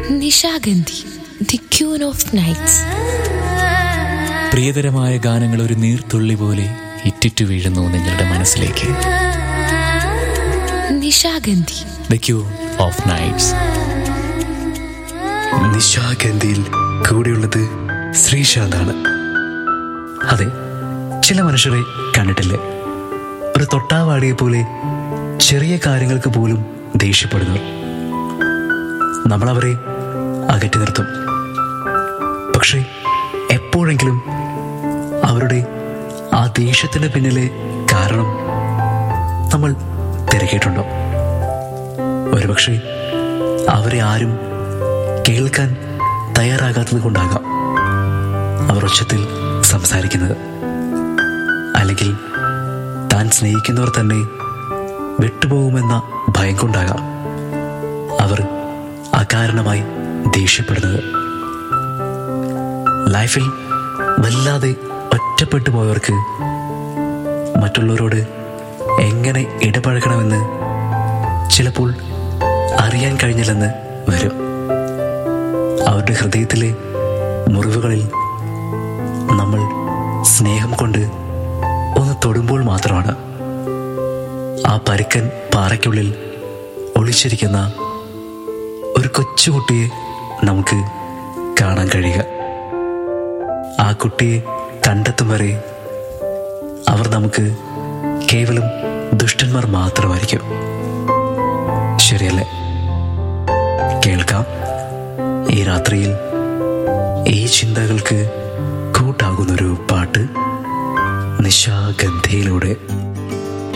Nishagandhi the queen of nights പ്രിയതരമായ ഗാനങ്ങൾ ഒരു നീർത്തുള്ളി പോലെ ഇറ്റിറ്റു വീഴുന്നു നിങ്ങളുടെ മനസ്സിലേക്ക് Nishagandhi the queen of nights നിശാഗന്ധിയിൽ കൂടെയുള്ളത് ശ്രീശാന്താണ് അതെ ചില മനുഷ്യരെ കണ്ടിട്ടില്ലേ ഒരു തൊട്ടാവാടിയെ പോലെ ചെറിയ കാര്യങ്ങൾക്ക് പോലും ദേഷ്യപ്പെടുന്നു നമ്മൾ അവരെ അകറ്റി നിർത്തും പക്ഷേ എപ്പോഴെങ്കിലും അവരുടെ ആ ദേഷ്യത്തിന് പിന്നിലെ കാരണം നമ്മൾ തിരക്കിയിട്ടുണ്ടോ ഒരുപക്ഷെ അവരെ ആരും കേൾക്കാൻ തയ്യാറാകാത്തത് കൊണ്ടാകാം അവർ ഉച്ചത്തിൽ സംസാരിക്കുന്നത് അല്ലെങ്കിൽ താൻ സ്നേഹിക്കുന്നവർ തന്നെ വിട്ടുപോകുമെന്ന ഭയം കൊണ്ടാകാം അവർ അകാരണമായി ദേഷ്യപ്പെടുന്നത് ലൈഫിൽ വല്ലാതെ ഒറ്റപ്പെട്ടു പോയവർക്ക് മറ്റുള്ളവരോട് എങ്ങനെ ഇടപഴകണമെന്ന് ചിലപ്പോൾ അറിയാൻ കഴിഞ്ഞില്ലെന്ന് വരും അവരുടെ ഹൃദയത്തിലെ മുറിവുകളിൽ നമ്മൾ സ്നേഹം കൊണ്ട് ഒന്ന് തൊടുമ്പോൾ മാത്രമാണ് ആ പരുക്കൻ പാറയ്ക്കുള്ളിൽ ഒളിച്ചിരിക്കുന്ന ഒരു കൊച്ചുകുട്ടിയെ നമുക്ക് കാണാൻ കഴിയുക ആ കുട്ടിയെ കണ്ടെത്തും വരെ അവർ നമുക്ക് കേവലം ദുഷ്ടന്മാർ മാത്രമായിരിക്കും ശരിയല്ലേ കേൾക്കാം ഈ രാത്രിയിൽ ഈ ചിന്തകൾക്ക് കൂട്ടാകുന്നൊരു പാട്ട് നിശാഗന്ധിയിലൂടെ